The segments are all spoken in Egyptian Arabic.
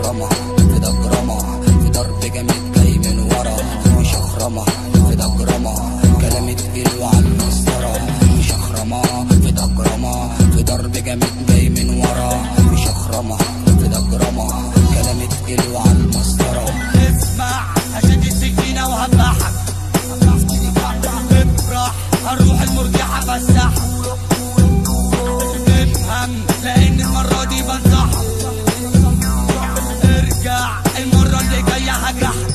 مشخرمة في دجرمة في ضرب جامد جاي من ورا مشخرمة في دجرمة كلامي تقيل وعلى المسطرة مشخرمة في دجرمة في ضرب جامد جاي من ورا مشخرمة في دجرمة كلامي تقيل وعلى المسطرة اسمع هشد السكينة وهذبحك افرح هنروح المرجحة فسحك افهم لان المرة دي بنصحك ارجع المرة اللي جاية هجرحك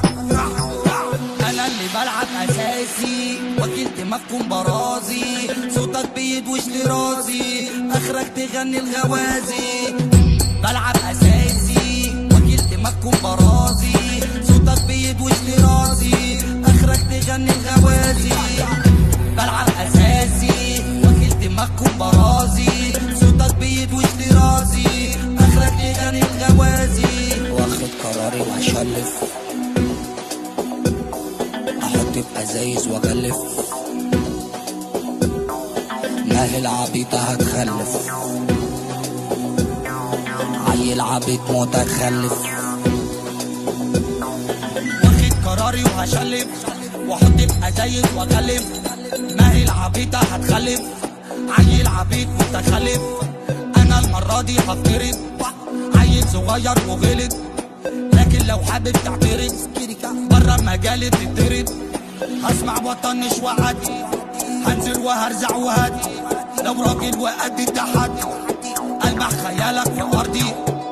انا اللي بلعب اساسي وكيل دماغكم برازي صوتك بيدوش لراسي اخرك تغني الغوازي بلعب اساسي وكيل دماغكم برازي صوتك بيدوش لراسي اخرك تغني الغوازي بلعب اساسي وكيل دماغكم برازي صوتك بيدوش لراسي اخرك تغني الغوازي واخد قراري وهشلف احط في ازايز واغلف ماهي عبيطة هتخلف عيل عبيط متخلف واخد قراري وهشلف واحط في ازايز واغلف ما هي العبيطة هتخلف عيل عبيط متخلف انا المرة دي هفترض عيل صغير وغلط لكن لو حابب تعترض بره مجالي تترد هسمع وطنش وعدي هنزل وهرزع وهدي لو راجل وقد التحدي المح خيالك في ارضي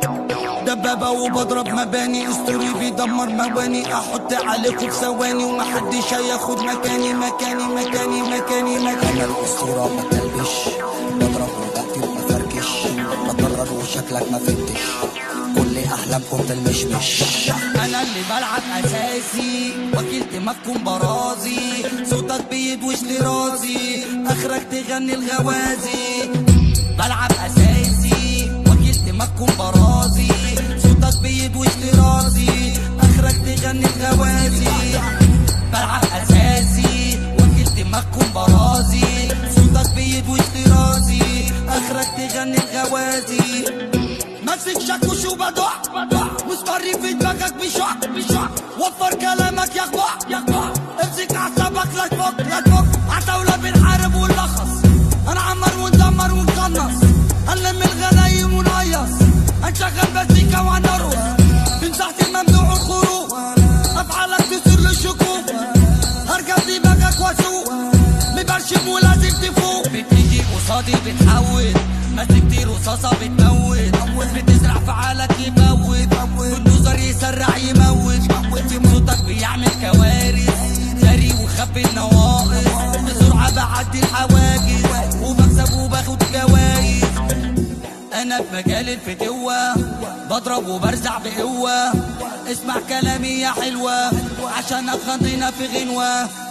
دبابة وبضرب مباني اسطوري بيدمر مواني احط عليكم في ثواني ومحدش هياخد مكاني مكاني مكاني مكاني مكاني انا الاسطورة ما تلبش بضرب وبقتل وبفركش بضرر وشكلك ما فتش كل احلامكم تلمشمش انا اللي بلعب اساسي وكيل دماغكم برازي صوتك بيدوش لراسي اخرك تغني الغوازي بلعب اساسي وكيل دماغكم برازي صوتك بيدوش لراسي اخرك تغني الغوازي بلعب اساسي وكيل دماغكم برازي صوتك بيدوش لراسي اخرك تغني الغوازي ماسك شاكوش وبدع مسمري في دماغك بشع بشع وفر كلامك يا اخوة يا اخوة امسك اعصابك لا تفك لا تفك عتاولة بنحارب ونلخص هنعمر وندمر ونقنص هنلم الغنايم ونهيص هنشغل مزيكا وهنرقص من تحت الممنوع الخروج افعالك تثير للشكوك هركب دماغك واسوق مبرشم ولازم تفوق بتيجي قصادي بتحول مسكتي رصاصة بتموت بتزرع في عقلك يموت بالنظر يسرع يموت صوتك بيعمل كوارث سري وخبي النواقص بسرعة بعدي الحواجز وبكسب وباخد جوايز انا في مجال الفتوة بضرب وبرزع بقوة اسمع كلامي يا حلوة عشان اخضينا في غنوة